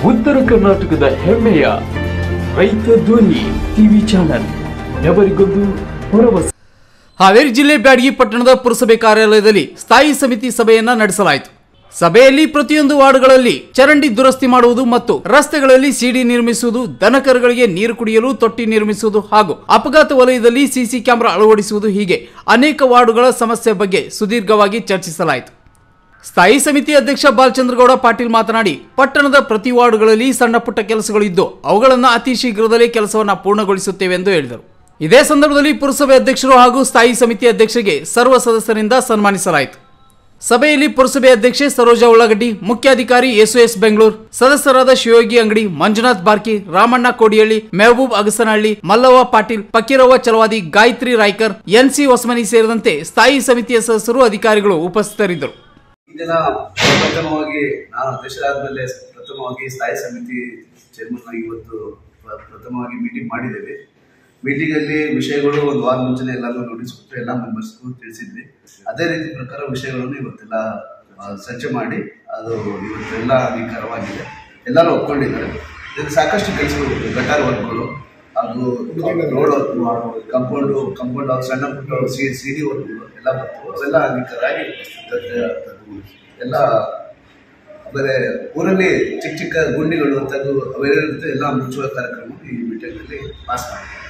ಉತ್ತರ ಕರ್ನಾಟಕದ ಹೆಮ್ಮೆಯ ರೈತ ಧ್ವನಿ ಟಿವಿ ಚಾನಲ್ ఎవరిಗೊಂದು ಭರವಸೆ ಹಾವೇರಿ ಜಿಲ್ಲೆ ಬ್ಯಾಡಗಿ ಪಟ್ಟಣದ ಪುರಸಭೆ ಕಾರ್ಯಾಲಯದಲ್ಲಿ ಸ್ಥಾಯಿ ಸಮಿತಿ ಸಭೆಯನ್ನ ನಡೆಸಲಾಯಿತು ಸಭೆಯಲ್ಲಿ ಪ್ರತಿಯೊಂದು ವಾರ್ಡ್ಗಳಲ್ಲಿ ಚರಂಡಿ ದುರಸ್ತಿ ಮಾಡುವುದು ಮತ್ತು ರಸ್ತೆಗಳಲ್ಲಿ ಸಿಡಿ ನಿರ್ಮಿಸುವುದು ದನಕರುಗಳಿಗೆ ನೀರು ಕುಡಿಯಲು ತೊಟ್ಟಿ ನಿರ್ಮಿಸುವುದು ಹಾಗೂ ಅಪಘಾತ ವಲಯದಲ್ಲಿ ಸಿಸಿ ಕ್ಯಾಮೆರಾ ಅಳವಡಿಸುವುದು ಹೀಗೆ ಅನೇಕ ವಾರ್ಡುಗಳ ಸಮಸ್ಯೆ ಬಗ್ಗೆ ಸುದೀರ್ಘವಾಗಿ ಚರ್ಚಿಸಲಾಯಿತು ಸ್ಥಾಯಿ ಸಮಿತಿ ಅಧ್ಯಕ್ಷ ಬಾಲಚಂದ್ರಗೌಡ ಪಾಟೀಲ್ ಮಾತನಾಡಿ ಪಟ್ಟಣದ ಪ್ರತಿ ವಾರ್ಡುಗಳಲ್ಲಿ ಸಣ್ಣ ಪುಟ್ಟ ಕೆಲಸಗಳು ಇದ್ದು ಅವುಗಳನ್ನು ಅತಿ ಶೀಘ್ರದಲ್ಲೇ ಕೆಲಸವನ್ನು ಪೂರ್ಣಗೊಳಿಸುತ್ತೇವೆ ಎಂದು ಹೇಳಿದರು ಇದೇ ಸಂದರ್ಭದಲ್ಲಿ ಪುರಸಭೆ ಅಧ್ಯಕ್ಷರು ಹಾಗೂ ಸ್ಥಾಯಿ ಸಮಿತಿ ಅಧ್ಯಕ್ಷರಿಗೆ ಸರ್ವ ಸದಸ್ಯರಿಂದ ಸನ್ಮಾನಿಸಲಾಯಿತು ಸಭೆಯಲ್ಲಿ ಪುರಸಭೆ ಅಧ್ಯಕ್ಷೆ ಸರೋಜಾ ಉಳ್ಳಾಗಡ್ಡಿ ಮುಖ್ಯಾಧಿಕಾರಿ ಎಸ್ ಎಸ್ ಬೆಂಗಳೂರು ಸದಸ್ಯರಾದ ಶಿವಯೋಗಿ ಅಂಗಡಿ ಮಂಜುನಾಥ್ ಬಾರ್ಕಿ ರಾಮಣ್ಣ ಕೋಡಿಹಳ್ಳಿ ಮೆಹಬೂಬ್ ಅಗಸನಹಳ್ಳಿ ಮಲ್ಲವ್ವ ಪಾಟೀಲ್ ಫಕೀರವ್ವ ಚಲವಾದಿ ಗಾಯತ್ರಿ ರಾಯ್ಕರ್ ಎನ್ಸಿ ಹೊಸಮನಿ ಸೇರಿದಂತೆ ಸ್ಥಾಯಿ ಸಮಿತಿಯ ಸದಸ್ಯರು ಅಧಿಕಾರಿಗಳು ಉಪಸ್ಥಿತರಿದ್ದರು ಈ ದಿನ ಪ್ರಥಮವಾಗಿ ನಾನು ಅಧ್ಯಕ್ಷರಾದ್ಮೇಲೆ ಪ್ರಥಮವಾಗಿ ಸ್ಥಾಯಿ ಸಮಿತಿ ಚೇರ್ಮನ್ ಆಗಿ ಇವತ್ತು ಪ್ರ- ಪ್ರಥಮವಾಗಿ ಮೀಟಿಂಗ್ ಮಾಡಿದ್ದೇವೆ ಮೀಟಿಂಗ್ ಅಲ್ಲಿ ವಿಷಯಗಳು ಒಂದು ವಾರ ಮುಂಚೆನೆ ಎಲ್ಲಾನು ನೋಟಿಸ್ ಕೊಟ್ಟು ಎಲ್ಲ ಮೆಂಬರ್ಸ್ಗೂ ತಿಳಿಸಿದ್ವಿ ಅದೇ ರೀತಿ ಪ್ರಕಾರ ವಿಷಯಗಳನ್ನು ಇವತ್ತೆಲ್ಲ ಆ, ಚರ್ಚೆ ಮಾಡಿ ಅದು ಇವತ್ತೆಲ್ಲ ಅಂಗೀಕಾರವಾಗಿದೆ ಎಲ್ಲರೂ ಒಪ್ಕೊಂಡಿದ್ದಾರೆ ಇದರಲ್ಲಿ ಸಾಕಷ್ಟು ಕೆಲಸಗಳು ಗಟಾರ್ ವರ್ಕ್ಗಳು ಹಾಗೂ ರೋಡ್ ವರ್ಕ್ ಕಂಪೌಂಡ್ ಕಂಪೌಂಡ್ ಸಣ್ಣ ಪುಟ್ಟ ಸಿ ಸಿ ಡಿ ವರ್ಕ್ಗಳು ಎಲ್ಲ ಬರ್ತವೆ ಅವೆಲ್ಲ ಅಂಗೀಕಾರ ಆಗಿ ಎಲ್ಲ ಆಮೇಲೆ ಊರಲ್ಲಿ ಚಿಕ್ಕ ಚಿಕ್ಕ ಗುಂಡಿಗಳು ತೆಗೆದು ಅವೇನಿರುತ್ತೆ ಎಲ್ಲ ಮುಚ್ಚುವ ಕಾರ್ಯಕ್ರಮ ಈ ಮೀಟಿಂಗಲ್ಲಿ ಪಾಸ್ ಮಾಡಿದ್ದಾರೆ